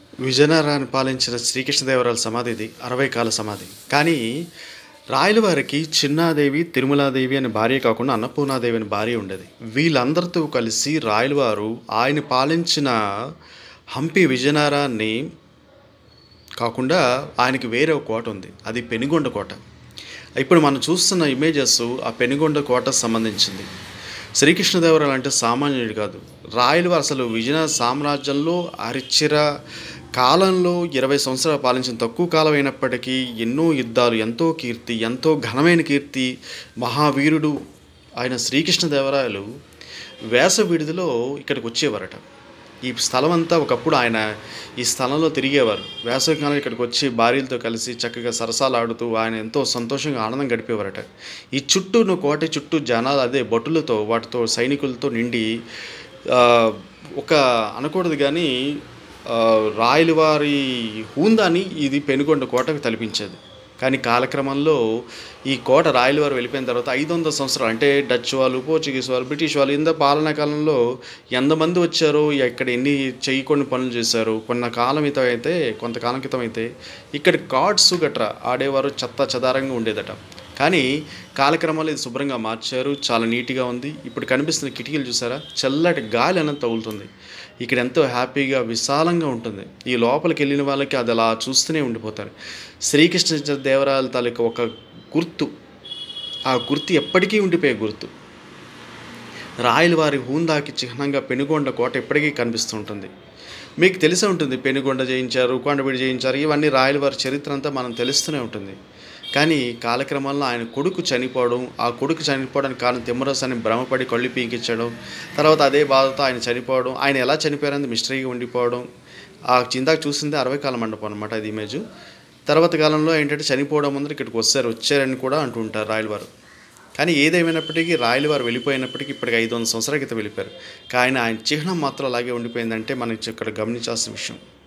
విజయనగరాన్ని పాలించిన శ్రీకృష్ణదేవరాయల సమాధి ఇది అరవై కాల సమాధి కానీ రాయల వారికి చిన్నాదేవి తిరుమలాదేవి అనే భార్య కాకుండా అన్నపూర్ణాదేవి అనే భార్య ఉండేది వీళ్ళందరితో కలిసి రాయలవారు ఆయన పాలించిన హంపి విజయనగరాన్ని కాకుండా ఆయనకి వేరే ఒక కోట ఉంది అది పెనుగొండ కోట ఇప్పుడు మనం చూస్తున్న ఇమేజెస్ ఆ పెనుగొండ కోట సంబంధించింది శ్రీకృష్ణదేవరాయలు అంటే సామాన్యుడు కాదు రాయలు అసలు విజయనగర సామ్రాజ్యంలో అరిచిర కాలంలో ఇరవై సంవత్సరాలు పాలించిన తక్కువ కాలం అయినప్పటికీ ఎన్నో యుద్ధాలు ఎంతో కీర్తి ఎంతో ఘనమైన కీర్తి మహావీరుడు ఆయన శ్రీకృష్ణదేవరాయలు వేస విడిదిలో ఇక్కడికి వచ్చేవారట ఈ స్థలం అంతా ఒకప్పుడు ఆయన ఈ స్థలంలో తిరిగేవారు వేసవికాలం ఇక్కడికి వచ్చి భార్యలతో కలిసి చక్కగా సరసాలు ఆడుతూ ఆయన ఎంతో సంతోషంగా ఆనందం గడిపేవారట ఈ చుట్టూ కోట చుట్టూ జనాలు అదే భటులతో వాటితో సైనికులతో నిండి ఆ, ఒక అనకూడదు కానీ ఆ, రాయల వారి హూందాని ఇది పెనుగొండ కోటకు తలపించేది కానీ కాలక్రమంలో ఈ కోట రాయల వారు వెళ్ళిపోయిన తర్వాత ఐదు వందల సంవత్సరాలు అంటే డచ్ వాళ్ళు పోర్చుగీస్ వాళ్ళు బ్రిటిష్ వాళ్ళు ఇంత పాలనా కాలంలో ఎంతమంది వచ్చారో ఇక్కడ ఎన్ని చేయకొని పనులు చేశారు కొన్న కాలం క్రితం అయితే కొంతకాలం క్రితం అయితే ఇక్కడ కార్డ్స్ గట్రా ఆడేవారు చెత్త చెదారంగా ఉండేదట కానీ కాలక్రమంలో ఇది శుభ్రంగా మార్చారు చాలా నీట్గా ఉంది ఇప్పుడు కనిపిస్తున్న కిటికీలు చూసారా చల్లటి గాలి అనేది తగులుతుంది ఇక్కడ ఎంతో హ్యాపీగా విశాలంగా ఉంటుంది ఈ లోపలికి వెళ్ళిన వాళ్ళకి అది అలా చూస్తూనే ఉండిపోతారు శ్రీకృష్ణ దేవరాయల తాలూకు ఒక గుర్తు ఆ గుర్తు ఎప్పటికీ ఉండిపోయే గుర్తు రాయల వారి హూందాకి చిహ్నంగా పెనుగొండ కోట ఎప్పటికీ కనిపిస్తూ ఉంటుంది మీకు తెలిసే ఉంటుంది పెనుగొండ జయించారు కొండబిడి జయించారు ఇవన్నీ రాయల వారి చరిత్ర అంతా మనం తెలుస్తూనే ఉంటుంది కానీ కాలక్రమంలో ఆయన కొడుకు చనిపోవడం ఆ కొడుకు చనిపోవడానికి కారణం తిమ్మరస్ అని భ్రమపడి కళ్ళు పీకించడం తర్వాత అదే బాధతో ఆయన చనిపోవడం ఆయన ఎలా చనిపోయారని మిస్టరీగా ఉండిపోవడం ఆ చిందాక చూసింది అరవై కాల మండపం అనమాట అది ఇమేజ్ తర్వాత కాలంలో ఏంటంటే చనిపోవడం ముందర ఇక్కడికి వస్తారు వచ్చారని కూడా అంటుంటారు రాయలవారు కానీ ఏదేమైనప్పటికీ రాయలవారు వెళ్ళిపోయినప్పటికీ ఇప్పటికి ఐదు వందల సంవత్సరాల క్రితం వెళ్ళిపోయారు కానీ ఆయన చిహ్నం మాత్రం అలాగే ఉండిపోయిందంటే మనకి ఇక్కడ గమనించాల్సిన విషయం